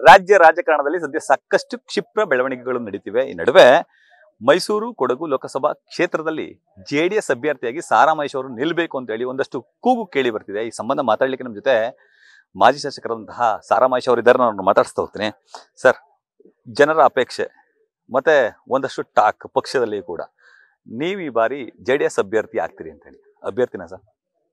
ರಾಜ್ಯ ರಾಜಕಾರಣದಲ್ಲಿ ಸದ್ಯ ಸಾಕಷ್ಟು ಕ್ಷಿಪ್ರ ಬೆಳವಣಿಗೆಗಳು ನಡೀತಿವೆ ಈ ನಡುವೆ ಮೈಸೂರು ಕೊಡಗು ಲೋಕಸಭಾ ಕ್ಷೇತ್ರದಲ್ಲಿ ಜೆಡಿಎಸ್ ಅಭ್ಯರ್ಥಿಯಾಗಿ ಸಾರಾ ಮಹೇಶ್ ಅವರು ನಿಲ್ಬೇಕು ಅಂತ ಹೇಳಿ ಒಂದಷ್ಟು ಕೂಗು ಕೇಳಿ ಬರ್ತಿದೆ ಈ ಸಂಬಂಧ ಮಾತಾಡ್ಲಿಕ್ಕೆ ನಮ್ಮ ಜೊತೆ ಮಾಜಿ ಶಾಸಕರಾದಂತಹ ಸಾರಾ ಮಹೇಶ್ ಅವರು ಇದ್ದಾರೆ ನಾನು ಮಾತಾಡಿಸ್ತಾ ಹೋಗ್ತೀನಿ ಸರ್ ಜನರ ಅಪೇಕ್ಷೆ ಮತ್ತೆ ಒಂದಷ್ಟು ಟಾಕ್ ಪಕ್ಷದಲ್ಲಿ ಕೂಡ ನೀವು ಈ ಬಾರಿ ಜೆ ಡಿ ಎಸ್ ಅಭ್ಯರ್ಥಿ ಆಗ್ತೀರಿ ಅಂತ ಹೇಳಿ ಅಭ್ಯರ್ಥಿನ ಸರ್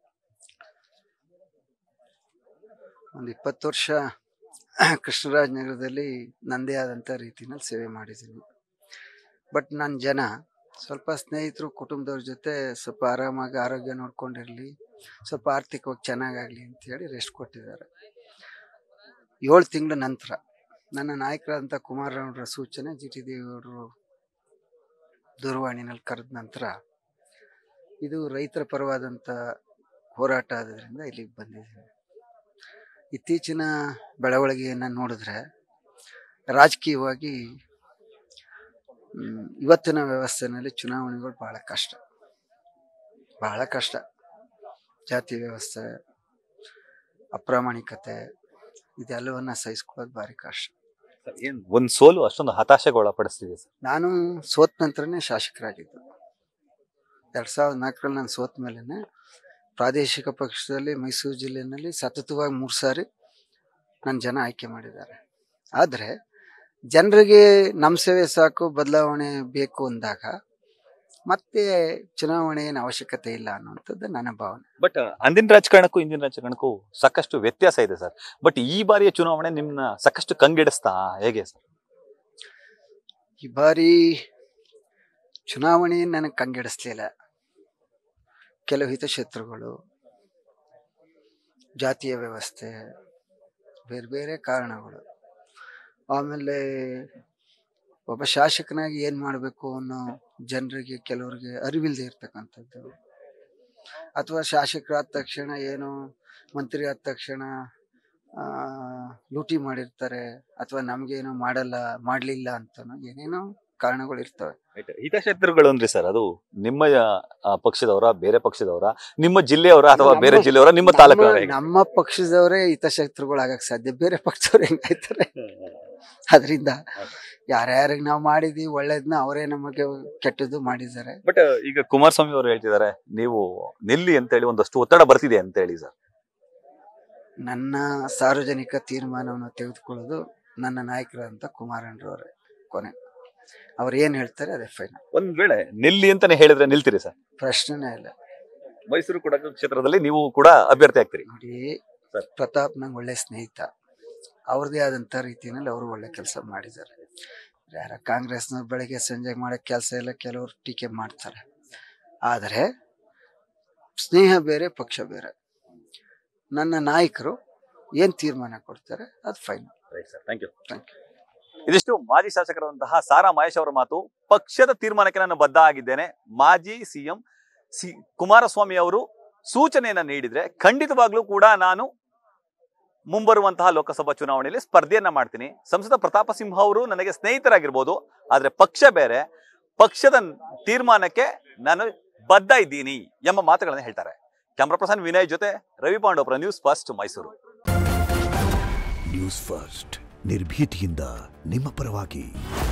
ಒಂದು ಇಪ್ಪತ್ತು ವರ್ಷ ಕೃಷ್ಣರಾಜ ನಗರದಲ್ಲಿ ನಂದೇ ಆದಂಥ ರೀತಿನಲ್ಲಿ ಸೇವೆ ಮಾಡಿದ್ದೀನಿ ಬಟ್ ನನ್ನ ಜನ ಸ್ವಲ್ಪ ಸ್ನೇಹಿತರು ಕುಟುಂಬದವ್ರ ಜೊತೆ ಸ್ವಲ್ಪ ಆರಾಮಾಗಿ ಆರೋಗ್ಯ ನೋಡ್ಕೊಂಡಿರಲಿ ಸ್ವಲ್ಪ ಆರ್ಥಿಕವಾಗಿ ಚೆನ್ನಾಗಾಗಲಿ ಅಂತೇಳಿ ರೆಸ್ಟ್ ಕೊಟ್ಟಿದ್ದಾರೆ ಏಳು ತಿಂಗಳ ನಂತರ ನನ್ನ ನಾಯಕರಾದಂಥ ಕುಮಾರಣ್ಣವರ ಸೂಚನೆ ಜಿ ಟಿ ದೇವೇಗೌಡರು ದೂರವಾಣಿನಲ್ಲಿ ಕರೆದ ನಂತರ ಇದು ರೈತರ ಪರವಾದಂಥ ಹೋರಾಟ ಆದ್ರಿಂದ ಇಲ್ಲಿಗೆ ಬಂದಿದ್ದೀನಿ ಇತ್ತೀಚಿನ ಬೆಳವಣಿಗೆಯನ್ನು ನೋಡಿದ್ರೆ ರಾಜಕೀಯವಾಗಿ ಮ್, ಇವತ್ತಿನ ವ್ಯವಸ್ಥೆನಲ್ಲಿ ಚುನಾವಣೆಗಳು ಬಹಳ ಕಷ್ಟ ಬಹಳ ಕಷ್ಟ ಜಾತಿ ವ್ಯವಸ್ಥೆ ಅಪ್ರಾಮಾಣಿಕತೆ ಇದೆಲ್ಲವನ್ನ ಸಹಿಸ್ಕೊಳ್ಳೋದು ಭಾರಿ ಕಷ್ಟ ಏನ್ ಒಂದ್ ಸೋಲು ಅಷ್ಟೊಂದು ಹತಾಶೆಗೆ ಒಳಪಡಿಸ್ತಿದೆ ಸರ್ ನಾನು ಸೋತ ನಂತರನೇ ಶಾಸಕರಾಗಿದ್ದು ಎರಡು ಸಾವಿರದ ನಾಲ್ಕರಲ್ಲಿ ನಾನು ಸೋತ ಮೇಲೇ ಪ್ರಾದೇಶಿಕ ಪಕ್ಷದಲ್ಲಿ ಮೈಸೂರು ಜಿಲ್ಲೆಯಲ್ಲಿ ಸತತವಾಗಿ ಮೂರು ಸಾರಿ ನನ್ನ ಜನ ಆಯ್ಕೆ ಮಾಡಿದ್ದಾರೆ ಆದರೆ ಜನರಿಗೆ ನಮ್ಮ ಸೇವೆ ಸಾಕು ಬದಲಾವಣೆ ಬೇಕು ಅಂದಾಗ ಮತ್ತೆ ಚುನಾವಣೆ ಏನು ಅವಶ್ಯಕತೆ ಇಲ್ಲ ಅನ್ನುವಂಥದ್ದು ನನ್ನ ಭಾವನೆ ಬಟ್ ಅಂದಿನ ರಾಜಕಾರಣಕ್ಕೂ ಇಂದಿನ ರಾಜಕಾರಣಕ್ಕೂ ಸಾಕಷ್ಟು ವ್ಯತ್ಯಾಸ ಇದೆ ಸರ್ ಬಟ್ ಈ ಬಾರಿಯ ಚುನಾವಣೆ ನಿಮ್ನ ಸಾಕಷ್ಟು ಕಂಗೆಡಿಸ್ತಾ ಹೇಗೆ ಸರ್ ಈ ಬಾರಿ ಚುನಾವಣೆ ನನಗೆ ಕಂಗೆಡಿಸ್ಲಿಲ್ಲ ಕೆಲವು ಹಿತಶತ್ರುಗಳು ಜಾತಿಯ ವ್ಯವಸ್ಥೆ ಬೇರೆ ಬೇರೆ ಕಾರಣಗಳು ಆಮೇಲೆ ಒಬ್ಬ ಶಾಸಕನಾಗಿ ಏನು ಮಾಡಬೇಕು ಅನ್ನೋ ಜನರಿಗೆ ಕೆಲವರಿಗೆ ಅರಿವಿಲ್ಲದೆ ಇರ್ತಕ್ಕಂಥದ್ದು ಅಥವಾ ಶಾಸಕರಾದ ತಕ್ಷಣ ಏನು ಮಂತ್ರಿ ಆದ ತಕ್ಷಣ ಆ, ಲೂಟಿ ಮಾಡಿರ್ತಾರೆ ಅಥವಾ ನಮಗೇನು ಮಾಡಲ್ಲ ಮಾಡಲಿಲ್ಲ ಅಂತನೋ ಏನೇನೋ ಕಾರಣಗಳು ಇರ್ತವೆ ಹಿತಶತ್ರುಗಳು ಅಂದ್ರಿ ಸರ್ ಅದು ನಿಮ್ಮ ಆ, ಪಕ್ಷದವರ ಬೇರೆ ಪಕ್ಷದವರ ನಿಮ್ಮ ಜಿಲ್ಲೆಯವರ ಅಥವಾ ಬೇರೆ ನಮ್ಮ- ಜಿಲ್ಲೆಯವರ ನಿಮ್ಮ ನಮ್ಮ- ತಾಲೂಕವರ ನಮ್ಮ ಪಕ್ಷದವರೇ ಹಿತಶತ್ರುಗಳು ಆಗಕ್ ಸಾಧ್ಯ ಬೇರೆ ಪಕ್ಷದವ್ರು ಹೆಂಗಾಯ್ತಾರೆ ಅದರಿಂದ ಯಾರ್ಯಾರಿಗೆ ನಾವು ಮಾಡಿದೀವಿ ಒಳ್ಳೇದನ್ನ ಅವರೇ ನಮಗೆ ಕೆಟ್ಟದ್ದು ಮಾಡಿದ್ದಾರೆ ಬಟ್ ಈಗ ಕುಮಾರಸ್ವಾಮಿ ಅವರು ಹೇಳ್ತಿದ್ದಾರೆ ನೀವು ನಿಲ್ಲಿ ಅಂತ ಹೇಳಿ ಒಂದಷ್ಟು ಒತ್ತಡ ಬರ್ತಿದೆ ಅಂತ ಹೇಳಿ ಸರ್ ನನ್ನ ಸಾರ್ವಜನಿಕ ತೀರ್ಮಾನವನ್ನು ತೆಗೆದುಕೊಳ್ಳೋದು ನನ್ನ ನಾಯಕರಾದಂಥ ಕುಮಾರಣ್ಣರವರೇ ಕೊನೆ ಅವ್ರು ಏನ್ ಹೇಳ್ತಾರೆ ಅದೇ ಫೈನಲ್ ಒಂದ್ ವೇಳೆ ನಿಲ್ಲಿ ಅಂತಾನೆ ಹೇಳಿದ್ರೆ ನಿಲ್ತೀರಿ ಸರ್ ಪ್ರಶ್ನೆನೇ ಇಲ್ಲ ಮೈಸೂರು ಕೊಡಗು ಕ್ಷೇತ್ರದಲ್ಲಿ ನೀವು ಕೂಡ ಅಭ್ಯರ್ಥಿ ಆಗ್ತೀರಿ ನೋಡಿ ಸರ್. ಪ್ರತಾಪ್ ನಂಗೆ ಒಳ್ಳೆ ಸ್ನೇಹಿತ ಅವ್ರದೇ ಆದಂಥ ರೀತಿಯಲ್ಲಿ ಅವರು ಒಳ್ಳೆ ಕೆಲಸ ಮಾಡಿದ್ದಾರೆ ಯಾರ ಕಾಂಗ್ರೆಸ್ನವ್ರು ಬೆಳಗ್ಗೆ ಸಂಜೆ ಮಾಡೋ ಕೆಲಸ ಎಲ್ಲ ಕೆಲವರು ಟೀಕೆ ಮಾಡ್ತಾರೆ ಆದರೆ ಸ್ನೇಹ ಬೇರೆ ಪಕ್ಷ ಬೇರೆ ನನ್ನ ನಾಯಕರು ಏನು ತೀರ್ಮಾನ ಕೊಡ್ತಾರೆ ಅದು final thank you thank you ಇದಿಷ್ಟು ಮಾಜಿ ಶಾಸಕರಾದಂತಹ ಸಾರಾ ಮಹೇಶ್ ಅವರ ಮಾತು ಪಕ್ಷದ ತೀರ್ಮಾನಕ್ಕೆ ನಾನು ಬದ್ಧ ಆಗಿದ್ದೇನೆ ಮಾಜಿ ಸಿಎಂ ಸಿ ಕುಮಾರಸ್ವಾಮಿ ಅವರು ಸೂಚನೆಯನ್ನ ನೀಡಿದ್ರೆ ಖಂಡಿತವಾಗ್ಲೂ ಕೂಡ ನಾನು ಮುಂಬರುವಂತಹ ಲೋಕಸಭಾ ಚುನಾವಣೆಯಲ್ಲಿ ಸ್ಪರ್ಧೆಯನ್ನ ಮಾಡ್ತೀನಿ ಸಂಸದ ಪ್ರತಾಪ ಸಿಂಹ ಅವರು ನನಗೆ ಸ್ನೇಹಿತರಾಗಿರ್ಬೋದು ಆದ್ರೆ ಪಕ್ಷ ಬೇರೆ ಪಕ್ಷದ ತೀರ್ಮಾನಕ್ಕೆ ನಾನು ಬದ್ಧ ಇದ್ದೀನಿ ಎಂಬ ಮಾತುಗಳನ್ನು ಹೇಳ್ತಾರೆ ಕ್ಯಾಮ್ರಾ ಪರ್ಸನ್ ವಿನಯ್ ಜೊತೆ Ravi Pandavapura News First Mysuru News First ನಿರ್ಭೀತಿಯಿಂದ ನಿಮ್ಮ ಪರವಾಗಿ